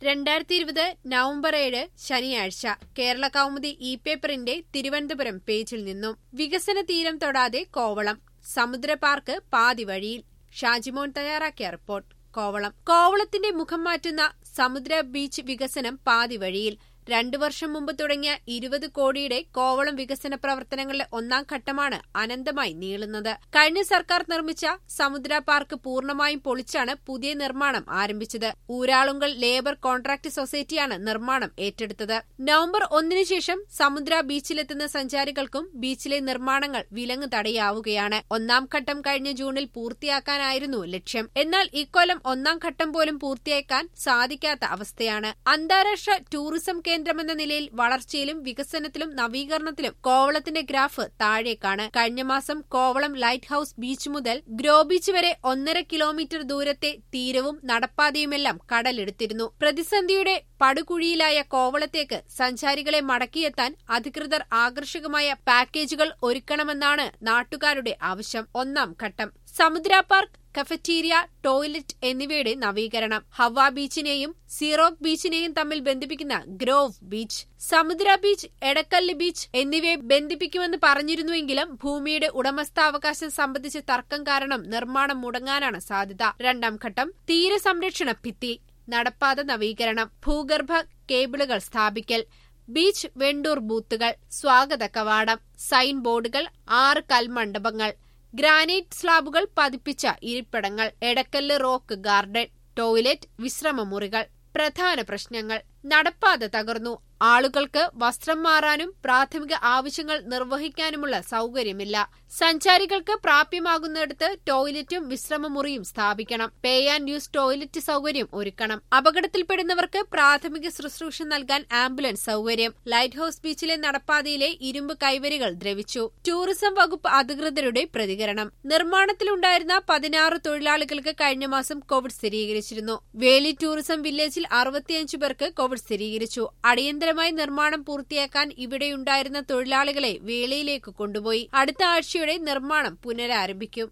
രണ്ടായിരത്തി ഇരുപത് നവംബർ ഏഴ് ശനിയാഴ്ച കേരള കൗമുദി ഇ പേപ്പറിന്റെ തിരുവനന്തപുരം പേജിൽ നിന്നും വികസന തീരം തൊടാതെ കോവളം സമുദ്ര പാർക്ക് പാതി വഴിയിൽ ഷാജിമോൻ തയ്യാറാക്കിയ റിപ്പോർട്ട് കോവളം കോവളത്തിന്റെ മുഖം മാറ്റുന്ന സമുദ്ര ബീച്ച് വികസനം പാതി വഴിയിൽ രണ്ടു വർഷം മുമ്പ് തുടങ്ങിയ ഇരുപത് കോടിയുടെ കോവളം വികസന പ്രവർത്തനങ്ങളുടെ ഒന്നാം ഘട്ടമാണ് അനന്തമായി നീളുന്നത് കഴിഞ്ഞ സർക്കാർ നിർമ്മിച്ച സമുദ്ര പാർക്ക് പൂർണ്ണമായും പൊളിച്ചാണ് പുതിയ നിർമ്മാണം ആരംഭിച്ചത് ഊരാളുങ്കൽ ലേബർ കോൺട്രാക്ട് സൊസൈറ്റിയാണ് നിർമ്മാണം ഏറ്റെടുത്തത് നവംബർ ഒന്നിനു ശേഷം സമുദ്ര ബീച്ചിലെത്തുന്ന സഞ്ചാരികൾക്കും ബീച്ചിലെ നിർമ്മാണങ്ങൾ വിലങ്ങ് തടയാവുകയാണ് ഒന്നാം ഘട്ടം കഴിഞ്ഞ ജൂണിൽ പൂർത്തിയാക്കാനായിരുന്നു ലക്ഷ്യം എന്നാൽ ഇക്കൊല്ലം ഒന്നാം ഘട്ടം പോലും പൂർത്തിയാക്കാൻ സാധിക്കാത്ത അവസ്ഥയാണ് അന്താരാഷ്ട്ര ടൂറിസം കേന്ദ്രമെന്ന നിലയിൽ വളർച്ചയിലും വികസനത്തിലും നവീകരണത്തിലും കോവളത്തിന്റെ ഗ്രാഫ് താഴേക്കാണ് കഴിഞ്ഞ മാസം കോവളം ലൈറ്റ് ഹൌസ് ബീച്ച് മുതൽ ഗ്രോ ബീച്ച് വരെ ഒന്നര കിലോമീറ്റർ ദൂരത്തെ തീരവും നടപ്പാതയുമെല്ലാം കടലെടുത്തിരുന്നു പ്രതിസന്ധിയുടെ പടുകുഴിയിലായ കോവളത്തേക്ക് സഞ്ചാരികളെ മടക്കിയെത്താൻ അധികൃതർ ആകർഷകമായ പാക്കേജുകൾ ഒരുക്കണമെന്നാണ് നാട്ടുകാരുടെ ആവശ്യം ഒന്നാം ഘട്ടം സമുദ്ര പാർക്ക് കഫറ്റീരിയ ടോയ്ലറ്റ് എന്നിവയുടെ നവീകരണം ഹവ ബീച്ചിനെയും സീറോക്ക് ബീച്ചിനെയും തമ്മിൽ ബന്ധിപ്പിക്കുന്ന grove beach Samudra beach Edakkal beach എന്നിവയെ ബന്ധിപ്പിക്കുമെന്ന് പറഞ്ഞിരുന്നുവെങ്കിലും ഭൂമിയുടെ ഉടമസ്ഥാവകാശം സംബന്ധിച്ച് തർക്കം കാരണം നിർമ്മാണം മുടങ്ങാനാണ് സാധ്യത രണ്ടാം ഘട്ടം തീരസംരക്ഷണ ഭിത്തി നടപ്പാത നവീകരണം ഭൂഗർഭ കേബിളുകൾ സ്ഥാപിക്കൽ ബീച്ച് വെണ്ടൂർ ബൂത്തുകൾ സ്വാഗത കവാടം സൈൻ ബോർഡുകൾ ആറ് കൽമണ്ഡപങ്ങൾ ഗ്രാനൈറ്റ് സ്ലാബുകൾ പതിപ്പിച്ച ഇരിപ്പിടങ്ങൾ എടക്കല്ല് റോക്ക് ഗാർഡൻ ടോയ്ലറ്റ് വിശ്രമമുറികൾ പ്രധാന പ്രശ്നങ്ങൾ നടപ്പാത തകർന്നു ആളുകൾക്ക് വസ്ത്രം മാറാനും പ്രാഥമിക ആവശ്യങ്ങൾ നിർവഹിക്കാനുമുള്ള സൗകര്യമില്ല സഞ്ചാരികൾക്ക് പ്രാപ്യമാകുന്നിടത്ത് ടോയ്ലറ്റും വിശ്രമമുറിയും സ്ഥാപിക്കണം പേ ആൻഡ് യൂസ് ടോയ്ലറ്റ് സൗകര്യം ഒരുക്കണം അപകടത്തിൽപ്പെടുന്നവർക്ക് പ്രാഥമിക ശുശ്രൂഷ നൽകാൻ ആംബുലൻസ് സൗകര്യം ലൈറ്റ് ഹൌസ് ബീച്ചിലെ നടപ്പാതയിലെ ഇരുമ്പ് കൈവരികൾ ദ്രവിച്ചു ടൂറിസം വകുപ്പ് അധികൃതരുടെ പ്രതികരണം നിർമ്മാണത്തിലുണ്ടായിരുന്ന പതിനാറ് തൊഴിലാളികൾക്ക് കഴിഞ്ഞ മാസം കോവിഡ് സ്ഥിരീകരിച്ചിരുന്നു വേലി ടൂറിസം വില്ലേജിൽ അറുപത്തിയഞ്ചു പേർക്ക് കോവിഡ് സ്ഥിരീകരിച്ചു അടിയന്തരമായി നിർമ്മാണം പൂർത്തിയാക്കാൻ ഇവിടെയുണ്ടായിരുന്ന തൊഴിലാളികളെ വേളയിലേക്ക് കൊണ്ടുപോയി അടുത്ത ആഴ്ചയോടെ നിർമ്മാണം പുനരാരംഭിക്കും